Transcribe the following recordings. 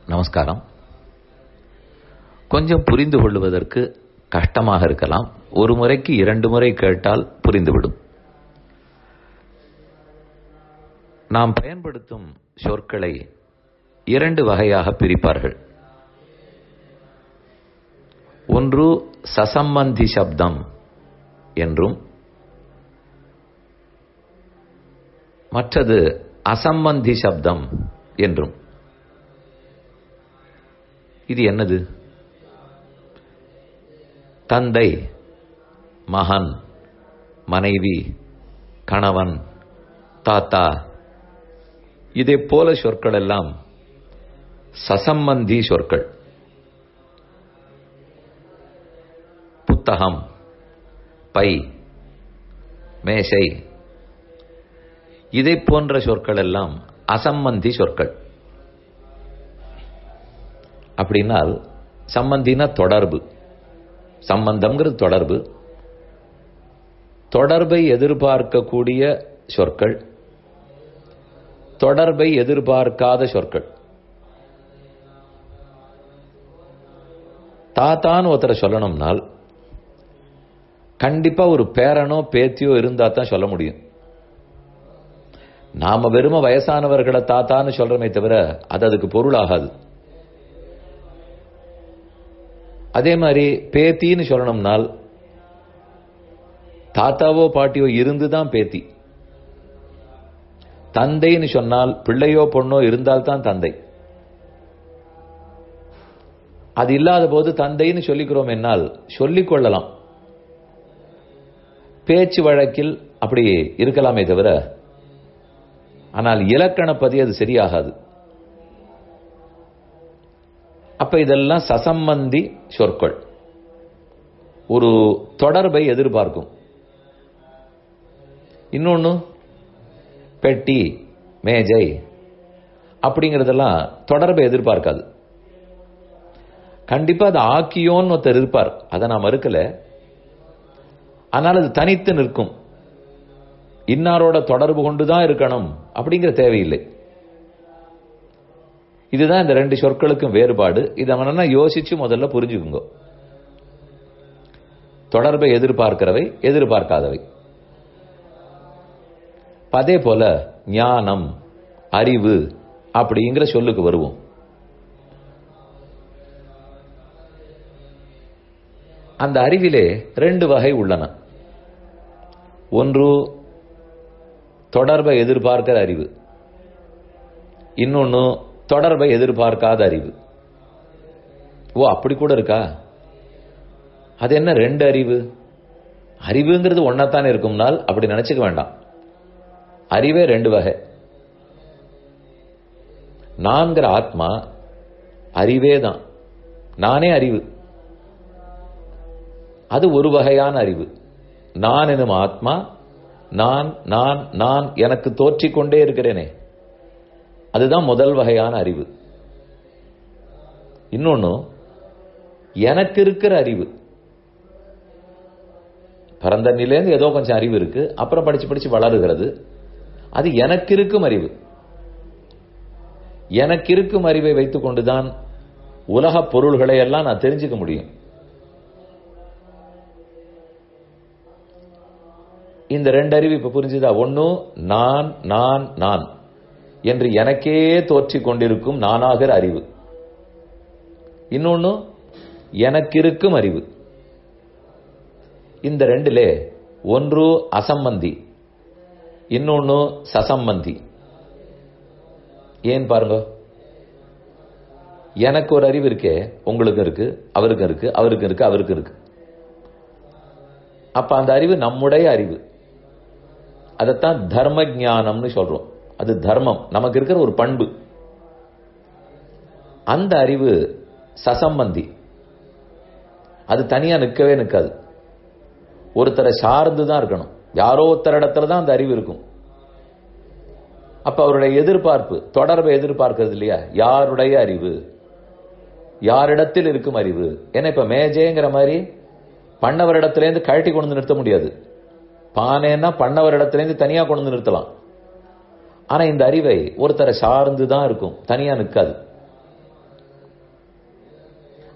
நமஸ்காரம் கொஞ்சம் புரிந்து கொள்வதற்கு கஷ்டமாக இருக்கலாம் ஒரு முறைக்கு இரண்டு முறை கேட்டால் புரிந்துவிடும் நாம் பயன்படுத்தும் சொற்களை இரண்டு வகையாக பிரிப்பார்கள் ஒன்று சசம்பந்தி சப்தம் என்றும் மற்றது அசம்பந்தி சப்தம் என்றும் இது என்னது தந்தை மகன் மனைவி கணவன் தாத்தா இதே போல சொற்கள் எல்லாம் சசம்பந்தி சொற்கள் புத்தகம் பை மேசை இதை போன்ற சொற்கள் எல்லாம் அசம்பந்தி சொற்கள் அப்படின்னால் சம்பந்தினா தொடர்பு சம்பந்தம்ங்கிறது தொடர்பு தொடர்பை எதிர்பார்க்கக்கூடிய சொற்கள் தொடர்பை எதிர்பார்க்காத சொற்கள் தாத்தான்னு ஒருத்தரை சொல்லணும்னால் கண்டிப்பா ஒரு பேரனோ பேத்தியோ இருந்தா தான் சொல்ல முடியும் நாம வெறும வயசானவர்களை தாத்தான்னு சொல்றமே தவிர அது அதுக்கு பொருள் ஆகாது அதே மாதிரி பேத்தின்னு சொல்லணும்னால் தாத்தாவோ பாட்டியோ இருந்து தான் பேத்தி தந்தைன்னு சொன்னால் பிள்ளையோ பொண்ணோ இருந்தால்தான் தந்தை அது இல்லாத போது தந்தைன்னு சொல்லிக்கிறோம் என்னால் சொல்லிக் கொள்ளலாம் பேச்சு வழக்கில் அப்படி இருக்கலாமே தவிர ஆனால் இலக்கணப்பதி அது சரியாகாது அப்ப இதெல்லாம் சசம்பந்தி சொற்கள் ஒரு தொடர்பை எதிர்பார்க்கும் இன்னொன்னு பெட்டி மேஜை அப்படிங்கறதெல்லாம் தொடர்பை எதிர்பார்க்காது கண்டிப்பா அது ஆக்கியோன்னு ஒருத்தர் இருப்பார் அதை நான் மறுக்கல ஆனால் அது தனித்து நிற்கும் இன்னாரோட தொடர்பு கொண்டுதான் இருக்கணும் அப்படிங்கிற தேவையில்லை இதுதான் இந்த ரெண்டு சொற்களுக்கும் வேறுபாடு இதை வேணா யோசிச்சு முதல்ல புரிஞ்சுக்குங்க தொடர்பை எதிர்பார்க்கிறவை எதிர்பார்க்காதவை அதே போல ஞானம் அறிவு அப்படிங்கிற சொல்லுக்கு வருவோம் அந்த அறிவிலே ரெண்டு வகை உள்ளன ஒன்று தொடர்பை எதிர்பார்க்கிற அறிவு இன்னொன்னு தொடர்பை எதிர்பார்க்காத அறிவு ஓ அப்படி கூட இருக்கா அது என்ன ரெண்டு அறிவு அறிவுங்கிறது ஒன்னத்தானே இருக்கும்னால் அப்படி நினைச்சுக்க வேண்டாம் அறிவே ரெண்டு வகை நான்கிற ஆத்மா அறிவே தான் நானே அறிவு அது ஒரு வகையான அறிவு நான் எனும் ஆத்மா நான் நான் நான் எனக்கு தோற்றிக் கொண்டே இருக்கிறேனே அதுதான் முதல் வகையான அறிவு இன்னொன்னு எனக்கு இருக்கிற அறிவு பிறந்த நிலையிலேருந்து ஏதோ கொஞ்சம் அறிவு இருக்கு அப்புறம் படிச்சு படிச்சு வளருகிறது அது எனக்கு இருக்கும் அறிவு எனக்கு இருக்கும் அறிவை வைத்துக் கொண்டுதான் உலக பொருள்களை எல்லாம் நான் தெரிஞ்சுக்க முடியும் இந்த ரெண்டு அறிவு இப்ப புரிஞ்சுதா ஒன்னு நான் நான் நான் என்று எனக்கே தோற்றிக் கொண்டிருக்கும் நானாகிற அறிவு இன்னொன்னு எனக்கு இருக்கும் அறிவு இந்த ரெண்டிலே ஒன்று அசம்பந்தி இன்னொன்னு சசம்பந்தி ஏன் பாருங்க எனக்கு ஒரு அறிவு இருக்கே உங்களுக்கு இருக்கு அவருக்கு இருக்கு அவருக்கு இருக்கு அவருக்கு இருக்கு அப்ப அந்த அறிவு நம்முடைய அறிவு அதைத்தான் தர்ம ஜானம்னு சொல்றோம் அது தர்மம் நமக்கு இருக்கிற ஒரு பண்பு அந்த அறிவு சசம்பந்தி அது தனியா நிற்கவே நிற்காது ஒருத்தரை சார்ந்து தான் இருக்கணும் யாரோ ஒருத்தர் இடத்துல தான் அந்த அறிவு இருக்கும் அப்ப அவருடைய எதிர்பார்ப்பு தொடர்பை எதிர்பார்க்கிறது இல்லையா யாருடைய அறிவு யாரிடத்தில் இருக்கும் அறிவு ஏன்னா இப்ப மேஜேங்கிற மாதிரி பண்ணவரிடத்திலேருந்து கழட்டி கொண்டு வந்து நிறுத்த முடியாது பானைன்னா பண்ணவரிடத்திலேருந்து தனியா கொண்டு வந்து நிறுத்தலாம் ஆனா இந்த அறிவை ஒருத்தரை சார்ந்து தான் இருக்கும் தனியா நிற்காது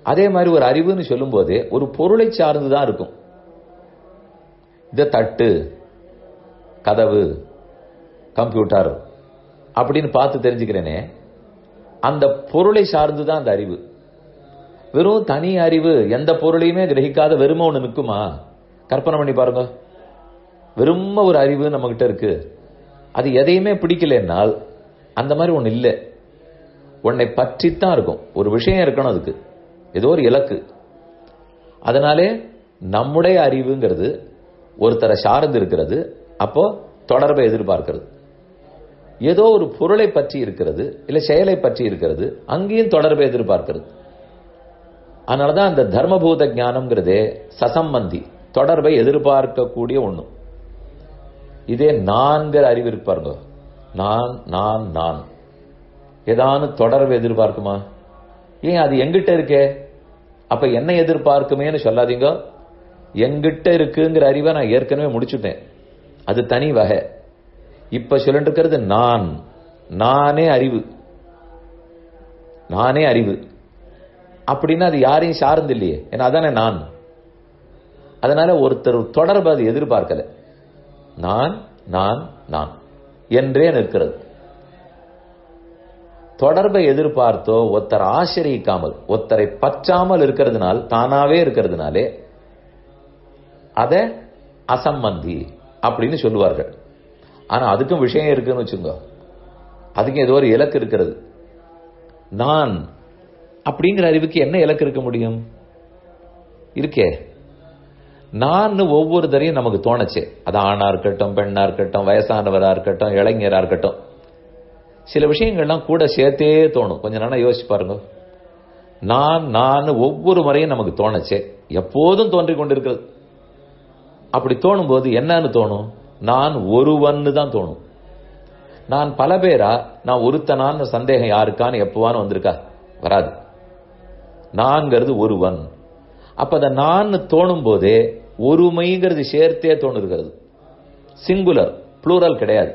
அதே மாதிரி ஒரு அறிவுன்னு சொல்லும் போதே ஒரு பொருளை சார்ந்து தான் இருக்கும் இந்த தட்டு கதவு கம்ப்யூட்டர் அப்படின்னு பார்த்து தெரிஞ்சுக்கிறேனே அந்த பொருளை சார்ந்து தான் அந்த அறிவு வெறும் தனி அறிவு எந்த பொருளையுமே கிரகிக்காத வெறும ஒன்று நிற்குமா கற்பனை பண்ணி பாருங்க வெறும ஒரு அறிவு நம்ம கிட்ட இருக்கு அது எதையுமே பிடிக்கலன்னால் அந்த மாதிரி ஒன்று இல்லை உன்னை பற்றித்தான் இருக்கும் ஒரு விஷயம் இருக்கணும் அதுக்கு ஏதோ ஒரு இலக்கு அதனாலே நம்முடைய அறிவுங்கிறது ஒருத்தரை சார்ந்து இருக்கிறது அப்போ தொடர்பை எதிர்பார்க்கிறது ஏதோ ஒரு பொருளை பற்றி இருக்கிறது இல்ல செயலை பற்றி இருக்கிறது அங்கேயும் தொடர்பை எதிர்பார்க்கிறது அதனாலதான் அந்த தர்மபூத ஞானம்ங்கிறதே சசம்பந்தி தொடர்பை எதிர்பார்க்கக்கூடிய ஒண்ணு இதே நான்கிற அறிவு இருக்கு பாருங்க நான் நான் நான் ஏதானு தொடர்பு எதிர்பார்க்குமா ஏன் அது எங்கிட்ட இருக்கே அப்ப என்ன எதிர்பார்க்குமேன்னு சொல்லாதீங்க எங்கிட்ட இருக்குங்கிற அறிவை நான் ஏற்கனவே முடிச்சுட்டேன் அது தனி வகை இப்ப சொல்லிட்டு இருக்கிறது நான் நானே அறிவு நானே அறிவு அப்படின்னா அது யாரையும் சார்ந்து இல்லையே ஏன்னா அதானே நான் அதனால ஒருத்தர் தொடர்பு அது எதிர்பார்க்கல நான் நான் நான் என்றே நிற்கிறது தொடர்பை எதிர்பார்த்தோ ஒருத்தர் ஆசிரியிக்காமல் ஒருத்தரை பற்றாமல் இருக்கிறதுனால் தானாவே இருக்கிறதுனாலே அத அசம்பந்தி அப்படின்னு சொல்லுவார்கள் ஆனா அதுக்கும் விஷயம் இருக்குன்னு வச்சுங்க அதுக்கும் ஏதோ ஒரு இலக்கு இருக்கிறது நான் அப்படிங்கிற அறிவுக்கு என்ன இலக்கு இருக்க முடியும் இருக்கே நான் ஒவ்வொரு தரையும் நமக்கு தோணுச்சு அது ஆணா இருக்கட்டும் பெண்ணா இருக்கட்டும் வயசானவரா இருக்கட்டும் இளைஞரா இருக்கட்டும் சில விஷயங்கள்லாம் கூட சேர்த்தே தோணும் கொஞ்ச நாளா யோசிச்சு பாருங்க நான் நான் ஒவ்வொரு முறையும் நமக்கு தோணுச்சே எப்போதும் தோன்றிக் கொண்டிருக்கிறது அப்படி தோணும் போது என்னன்னு தோணும் நான் ஒருவன்னு தான் தோணும் நான் பல பேரா நான் ஒருத்தனான்னு சந்தேகம் யாருக்கான்னு எப்பவான்னு வந்திருக்கா வராது நான்கிறது ஒருவன் அப்ப அந்த நான் தோணும் போதே ஒருமைங்கிறது சேர்த்தே தோணுகிறது சிங்குலர் ப்ளூரல் கிடையாது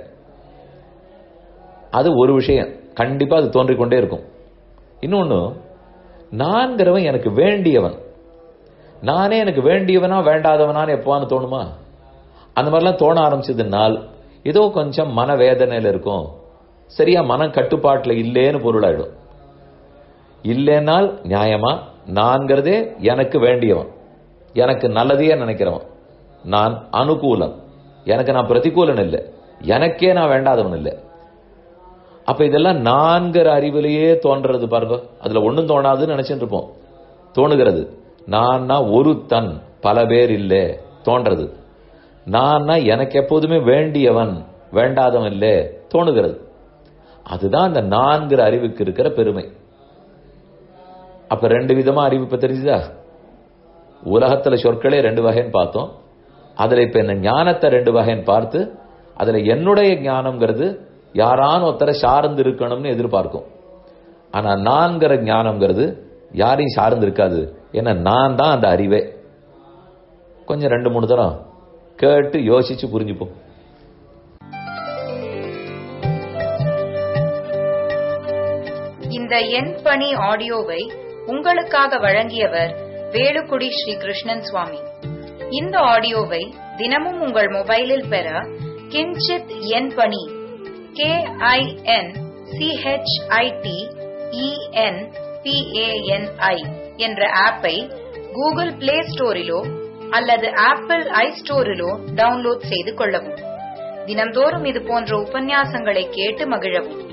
அது ஒரு விஷயம் கண்டிப்பா அது தோன்றிக் கொண்டே இருக்கும் இன்னொன்னு நான்கிறவன் எனக்கு வேண்டியவன் நானே எனக்கு வேண்டியவனா வேண்டாதவனான்னு எப்பவான்னு தோணுமா அந்த மாதிரிலாம் தோண ஆரம்பிச்சதுனால் ஏதோ கொஞ்சம் மன வேதனையில இருக்கும் சரியா மனம் கட்டுப்பாட்டுல இல்லேன்னு பொருளாயிடும் இல்லைன்னால் நியாயமா நான்கிறதே எனக்கு வேண்டியவன் எனக்கு நல்லதையே நினைக்கிறவன் நான் அனுகூலம் எனக்கு நான் பிரதிகூலன் இல்லை எனக்கே நான் வேண்டாதவன் இல்லை அப்ப இதெல்லாம் நான்கிற அறிவிலேயே தோன்றது பாருங்க அதுல ஒண்ணும் தோணாதுன்னு நினைச்சிட்டு இருப்போம் தோணுகிறது நான்னா ஒரு தன் பல பேர் இல்லை தோன்றது நான்னா எனக்கு எப்போதுமே வேண்டியவன் வேண்டாதவன் இல்லை தோணுகிறது அதுதான் அந்த நான்கிற அறிவுக்கு இருக்கிற பெருமை அப்ப ரெண்டு விதமா அறிவு இப்ப தெரிஞ்சுதா உலகத்துல சொற்களே ரெண்டு வகைன்னு பார்த்தோம் அதுல இப்ப என்ன ஞானத்தை ரெண்டு வகைன்னு பார்த்து அதுல என்னுடைய ஞானம்ங்கிறது யாரான ஒருத்தரை சார்ந்து இருக்கணும்னு எதிர்பார்க்கும் ஆனா நான்கிற ஞானம்ங்கிறது யாரையும் சார்ந்து இருக்காது ஏன்னா நான் தான் அந்த அறிவே கொஞ்சம் ரெண்டு மூணு தரம் கேட்டு யோசிச்சு புரிஞ்சுப்போம் இந்த எண் பணி ஆடியோவை உங்களுக்காக வழங்கியவர் வேலுக்குடி ஸ்ரீ கிருஷ்ணன் சுவாமி இந்த ஆடியோவை தினமும் உங்கள் மொபைலில் பெற கிஞ்சித் எண் பணி கே ஐ என் சிஹெச்ஐடி இஎன் பிஏஎன்ஐ என்ற ஆப்பை கூகுள் பிளே ஸ்டோரிலோ அல்லது ஆப்பிள் ஐ ஸ்டோரிலோ டவுன்லோட் செய்து கொள்ளவும் தினம்தோறும் இது போன்ற உபன்யாசங்களை கேட்டு மகிழவும்